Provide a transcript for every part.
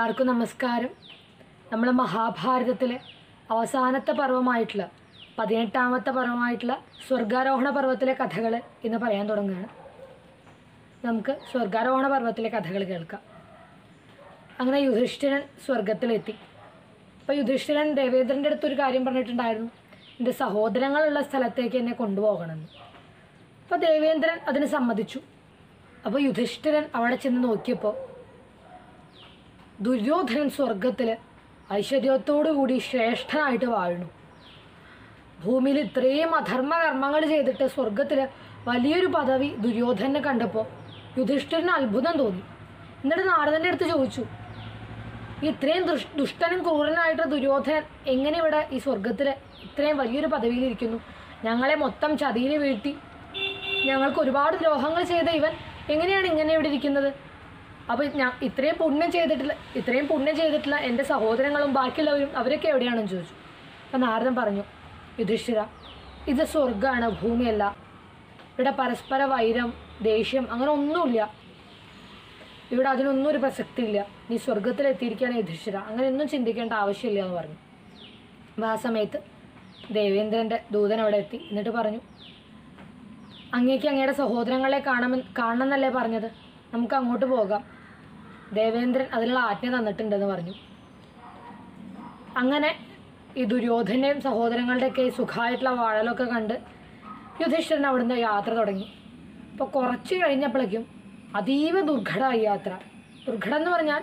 എല്ലാവർക്കും നമസ്കാരം നമ്മൾ മഹാഭാരതത്തിലെ അവസാനത്തെ പർവ്വമായിട്ടുള്ള പതിനെട്ടാമത്തെ പർവ്വമായിട്ടുള്ള സ്വർഗാരോഹണ പർവ്വത്തിലെ കഥകൾ ഇന്ന് പറയാൻ തുടങ്ങുകയാണ് നമുക്ക് സ്വർഗാരോഹണ പർവ്വത്തിലെ കഥകൾ കേൾക്കാം അങ്ങനെ യുധിഷ്ഠിരൻ സ്വർഗത്തിലെത്തി അപ്പോൾ യുധിഷ്ഠിരൻ ദേവേന്ദ്രൻ്റെ അടുത്ത് ഒരു കാര്യം പറഞ്ഞിട്ടുണ്ടായിരുന്നു എൻ്റെ സഹോദരങ്ങളുള്ള സ്ഥലത്തേക്ക് എന്നെ കൊണ്ടുപോകണമെന്ന് അപ്പോൾ ദേവേന്ദ്രൻ അതിന് സമ്മതിച്ചു അപ്പോൾ യുധിഷ്ഠിരൻ അവിടെ ചെന്ന് നോക്കിയപ്പോൾ ദുര്യോധനൻ സ്വർഗത്തിൽ ഐശ്വര്യത്തോടു കൂടി ശ്രേഷ്ഠനായിട്ട് വാഴുന്നു ഭൂമിയിൽ ഇത്രയും അധർമ്മ കർമ്മങ്ങൾ ചെയ്തിട്ട് സ്വർഗത്തിൽ വലിയൊരു പദവി ദുര്യോധനെ കണ്ടപ്പോൾ യുധിഷ്ഠിരന് അത്ഭുതം തോന്നി എന്നിട്ട് നാരദൻ്റെ അടുത്ത് ചോദിച്ചു ഈ ഇത്രയും ദുഷ് ദുഷ്ടനും ക്രൂരനായിട്ട് ദുര്യോധനൻ എങ്ങനെ ഇവിടെ ഈ സ്വർഗത്തിൽ ഇത്രയും വലിയൊരു പദവിയിലിരിക്കുന്നു ഞങ്ങളെ മൊത്തം ചതിയിൽ വീഴ്ത്തി ഞങ്ങൾക്ക് ഒരുപാട് ദ്രോഹങ്ങൾ ചെയ്ത ഇവൻ എങ്ങനെയാണ് ഇങ്ങനെ ഇവിടെ ഇരിക്കുന്നത് അപ്പോൾ ഞാൻ ഇത്രയും പുണ്യം ചെയ്തിട്ടില്ല ഇത്രയും പുണ്യം ചെയ്തിട്ടില്ല എൻ്റെ സഹോദരങ്ങളും ബാക്കിയുള്ളവരും അവരൊക്കെ എവിടെയാണെന്ന് ചോദിച്ചു അപ്പം നാരദൻ പറഞ്ഞു യുധിഷ്ഠിര ഇത് സ്വർഗ്ഗമാണ് ഭൂമിയല്ല ഇവിടെ പരസ്പര വൈരം ദേഷ്യം അങ്ങനെ ഒന്നുമില്ല ഇവിടെ അതിനൊന്നും ഒരു പ്രസക്തി ഇല്ല നീ സ്വർഗത്തിലെത്തിയിരിക്കുകയാണ് യുധിഷ്ഠിര അങ്ങനെ ഒന്നും ചിന്തിക്കേണ്ട ആവശ്യമില്ല എന്ന് പറഞ്ഞു അപ്പോൾ ആ സമയത്ത് ദേവേന്ദ്രൻ്റെ ദൂതൻ അവിടെ എത്തി എന്നിട്ട് പറഞ്ഞു അങ്ങേക്ക് അങ്ങയുടെ സഹോദരങ്ങളെ കാണാമെന്ന് കാണണമെന്നല്ലേ പറഞ്ഞത് നമുക്ക് അങ്ങോട്ട് പോകാം ദേവേന്ദ്രൻ അതിനുള്ള ആജ്ഞ തന്നിട്ടുണ്ടെന്ന് പറഞ്ഞു അങ്ങനെ ഈ ദുര്യോധൻ്റെയും സഹോദരങ്ങളുടെയൊക്കെ ഈ സുഖമായിട്ടുള്ള വാഴലൊക്കെ കണ്ട് യുധിഷ്ഠിരൻ അവിടുന്ന് യാത്ര തുടങ്ങി അപ്പോൾ കുറച്ച് കഴിഞ്ഞപ്പോഴേക്കും അതീവ ദുർഘടമായി യാത്ര ദുർഘടം എന്ന് പറഞ്ഞാൽ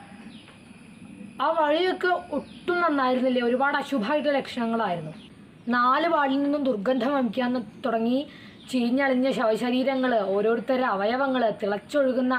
ആ വഴിയൊക്കെ ഒട്ടും നന്നായിരുന്നില്ല ഒരുപാട് അശുഭമായിട്ടുള്ള ലക്ഷണങ്ങളായിരുന്നു നാല് വാളിൽ നിന്നും ദുർഗന്ധം വമിക്കാൻ തുടങ്ങി ചീഞ്ഞളിഞ്ഞ ശവശരീരങ്ങൾ ഓരോരുത്തരുടെ അവയവങ്ങൾ തിളച്ചൊഴുകുന്ന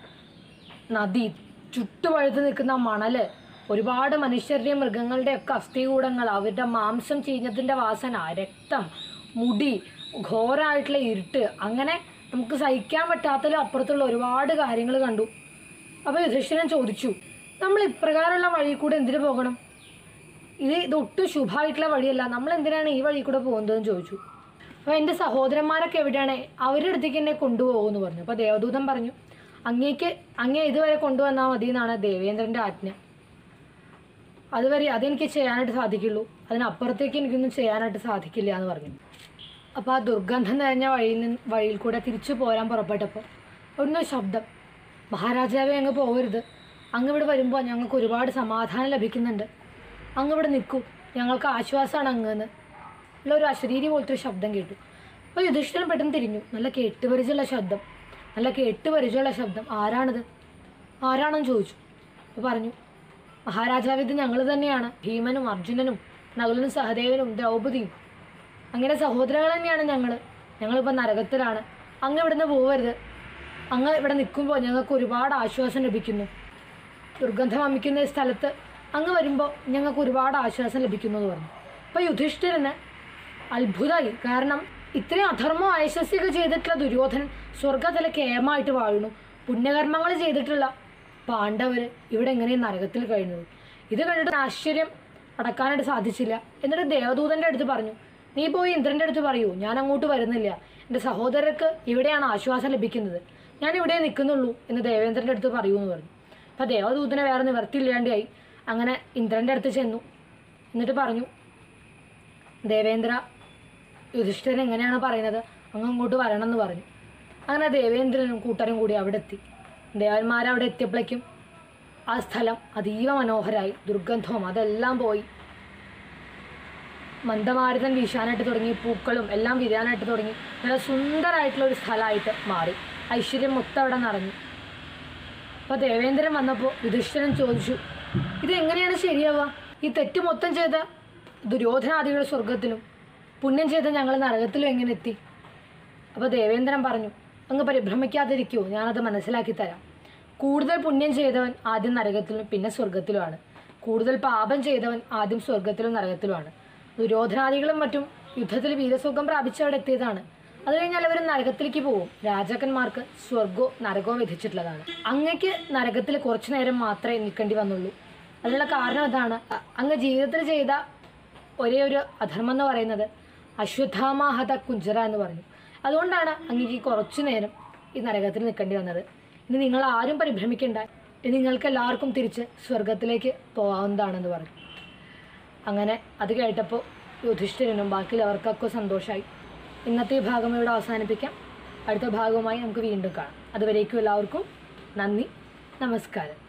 നദി ചുട്ടുപഴുത്ത് നിൽക്കുന്ന മണല് ഒരുപാട് മനുഷ്യരുടെയും മൃഗങ്ങളുടെയും ഒക്കെ അസ്ഥികൂടങ്ങൾ അവരുടെ മാംസം ചീഞ്ഞതിൻ്റെ വാസന രക്തം മുടി ഘോരമായിട്ടുള്ള ഇരുട്ട് അങ്ങനെ നമുക്ക് സഹിക്കാൻ പറ്റാത്തതിലും അപ്പുറത്തുള്ള ഒരുപാട് കാര്യങ്ങൾ കണ്ടു അപ്പോൾ യുധിഷ്ഠിരൻ ചോദിച്ചു നമ്മൾ ഇപ്രകാരമുള്ള വഴി കൂടെ എന്തിനു പോകണം ഇത് ഇതൊട്ടും ശുഭമായിട്ടുള്ള വഴിയല്ല നമ്മൾ എന്തിനാണ് ഈ വഴി കൂടെ പോകുന്നതെന്ന് ചോദിച്ചു അപ്പോൾ എൻ്റെ സഹോദരന്മാരൊക്കെ എവിടെയാണ് അവരുടെ അടുത്തേക്ക് എന്നെ കൊണ്ടുപോകുമെന്ന് പറഞ്ഞു അപ്പോൾ ദേവദൂതൻ പറഞ്ഞു അങ്ങേക്ക് അങ്ങേ ഇതുവരെ കൊണ്ടുവന്നാൽ മതി എന്നാണ് ദേവേന്ദ്രൻ്റെ ആജ്ഞ അതുവരെ അതെനിക്ക് ചെയ്യാനായിട്ട് സാധിക്കുള്ളൂ അതിനപ്പുറത്തേക്ക് എനിക്കൊന്നും ചെയ്യാനായിട്ട് സാധിക്കില്ല എന്ന് പറഞ്ഞു അപ്പോൾ ആ ദുർഗന്ധം നിറഞ്ഞ വഴിയിൽ നിന്ന് വഴിയിൽ കൂടെ തിരിച്ചു പോരാൻ പുറപ്പെട്ടപ്പോൾ ഒന്നും ശബ്ദം മഹാരാജാവെ അങ്ങ് പോകരുത് അങ്ങ് ഇവിടെ വരുമ്പോൾ ഞങ്ങൾക്ക് ഒരുപാട് സമാധാനം ലഭിക്കുന്നുണ്ട് അങ്ങ് ഇവിടെ നിൽക്കൂ ഞങ്ങൾക്ക് ആശ്വാസമാണ് അങ്ങ് ഉള്ള ഒരു അശരീരി പോലത്തെ ഒരു ശബ്ദം കേട്ടു അപ്പോൾ യുധിഷ്ഠിരൻ പെട്ടെന്ന് തിരിഞ്ഞു നല്ല കേട്ടുപരിചയമുള്ള ശബ്ദം നല്ല കേട്ടുപരിചയമുള്ള ശബ്ദം ആരാണിത് ആരാണെന്ന് ചോദിച്ചു അപ്പോൾ പറഞ്ഞു മഹാരാജാവ് ഇത് ഞങ്ങൾ തന്നെയാണ് ഭീമനും അർജുനനും നകുലനും സഹദേവനും ദ്രൗപദിയും അങ്ങനെ സഹോദരങ്ങൾ തന്നെയാണ് ഞങ്ങൾ ഞങ്ങളിപ്പോൾ നരകത്തിലാണ് അങ്ങ് ഇവിടുന്ന് പോവരുത് അങ്ങ് ഇവിടെ നിൽക്കുമ്പോൾ ഞങ്ങൾക്ക് ഒരുപാട് ആശ്വാസം ലഭിക്കുന്നു ദുർഗന്ധം വമിക്കുന്ന ഈ സ്ഥലത്ത് അങ്ങ് വരുമ്പോൾ ഞങ്ങൾക്ക് ഒരുപാട് ആശ്വാസം ലഭിക്കുന്നു എന്ന് പറഞ്ഞു അപ്പോൾ യുധിഷ്ഠിരന് അത്ഭുതമായി കാരണം ഇത്രയും അധർമ്മം ഐശ്വസ്യൊക്കെ ചെയ്തിട്ടുള്ള ദുര്യോധനൻ സ്വർഗത്തിലെ കേമായിട്ട് വാഴുന്നു പുണ്യകർമ്മങ്ങൾ ചെയ്തിട്ടുള്ള പാണ്ഡവർ ഇവിടെ എങ്ങനെയും നരകത്തിൽ കഴിയുന്നത് ഇത് കണ്ടിട്ട് ആശ്ചര്യം അടക്കാനായിട്ട് സാധിച്ചില്ല എന്നിട്ട് ദേവദൂതൻ്റെ അടുത്ത് പറഞ്ഞു നീ പോയി ഇന്ദ്രൻ്റെ അടുത്ത് പറയൂ ഞാൻ അങ്ങോട്ട് വരുന്നില്ല എൻ്റെ സഹോദരർക്ക് ഇവിടെയാണ് ആശ്വാസം ലഭിക്കുന്നത് ഞാൻ ഇവിടെ നിൽക്കുന്നുള്ളൂ എന്ന് ദേവേന്ദ്രൻ്റെ അടുത്ത് പറയൂ എന്ന് പറഞ്ഞു അപ്പോൾ ദേവദൂതനെ വേറെ നിവർത്തിയില്ലാണ്ടായി അങ്ങനെ ഇന്ദ്രൻ്റെ അടുത്ത് ചെന്നു എന്നിട്ട് പറഞ്ഞു ദേവേന്ദ്ര യുധിഷ്ഠിരൻ എങ്ങനെയാണ് പറയുന്നത് അങ്ങ് അങ്ങോട്ട് വരണം എന്ന് പറഞ്ഞു അങ്ങനെ ദേവേന്ദ്രനും കൂട്ടരും കൂടി അവിടെ എത്തി ദേവന്മാരവിടെ എത്തിയപ്പോഴേക്കും ആ സ്ഥലം അതീവ മനോഹരമായി ദുർഗന്ധവും അതെല്ലാം പോയി മന്ദമാരുതൻ വീശാനായിട്ട് തുടങ്ങി പൂക്കളും എല്ലാം വിരിയാനായിട്ട് തുടങ്ങി നല്ല സുന്ദരമായിട്ടുള്ള ഒരു സ്ഥലമായിട്ട് മാറി ഐശ്വര്യം മൊത്തം അവിടെ നിറഞ്ഞു അപ്പോൾ ദേവേന്ദ്രൻ വന്നപ്പോൾ യുധിഷ്ഠിരൻ ചോദിച്ചു ഇത് എങ്ങനെയാണ് ശരിയാവുക ഈ തെറ്റ് മൊത്തം ചെയ്ത ദുര്യോധനാദികൾ സ്വർഗത്തിലും പുണ്യം ചെയ്ത ഞങ്ങൾ നരകത്തിലും എങ്ങനെ എത്തി അപ്പോൾ ദേവേന്ദ്രൻ പറഞ്ഞു അങ്ങ് പരിഭ്രമിക്കാതിരിക്കുമോ ഞാനത് മനസ്സിലാക്കി തരാം കൂടുതൽ പുണ്യം ചെയ്തവൻ ആദ്യം നരകത്തിലും പിന്നെ സ്വർഗത്തിലുമാണ് കൂടുതൽ പാപം ചെയ്തവൻ ആദ്യം സ്വർഗത്തിലും നരകത്തിലുമാണ് ദുര്യോധനാദികളും മറ്റും യുദ്ധത്തിൽ വീരസുഖം പ്രാപിച്ച് അവിടെ എത്തിയതാണ് അത് കഴിഞ്ഞാൽ അവർ നരകത്തിലേക്ക് പോകും രാജാക്കന്മാർക്ക് സ്വർഗവും നരകവും വിധിച്ചിട്ടുള്ളതാണ് അങ്ങക്ക് നരകത്തിൽ കുറച്ചു നേരം മാത്രമേ നിൽക്കേണ്ടി വന്നുള്ളൂ അതിനുള്ള കാരണം അതാണ് അ- അങ്ങ് ജീവിതത്തിൽ ചെയ്ത ഒരേ ഒരു അധർമ്മം എന്ന് പറയുന്നത് അശ്വത്ഥാമാഹത കുഞ്ചര എന്ന് പറഞ്ഞു അതുകൊണ്ടാണ് അങ്ങേക്ക് കുറച്ചു നേരം ഈ നരകത്തിൽ നിൽക്കേണ്ടി വന്നത് ഇനി നിങ്ങൾ ആരും പരിഭ്രമിക്കേണ്ട ഇനി നിങ്ങൾക്ക് എല്ലാവർക്കും തിരിച്ച് സ്വർഗത്തിലേക്ക് പോകാവുന്നതാണെന്ന് പറഞ്ഞു അങ്ങനെ അത് കേട്ടപ്പോൾ യുധിഷ്ഠിരനും ബാക്കിയുള്ളവർക്കൊക്കെ സന്തോഷമായി ഇന്നത്തെ ഈ ഭാഗം ഇവിടെ അവസാനിപ്പിക്കാം അടുത്ത ഭാഗവുമായി നമുക്ക് വീണ്ടും കാണാം അതുവരേക്കും എല്ലാവർക്കും നന്ദി നമസ്കാരം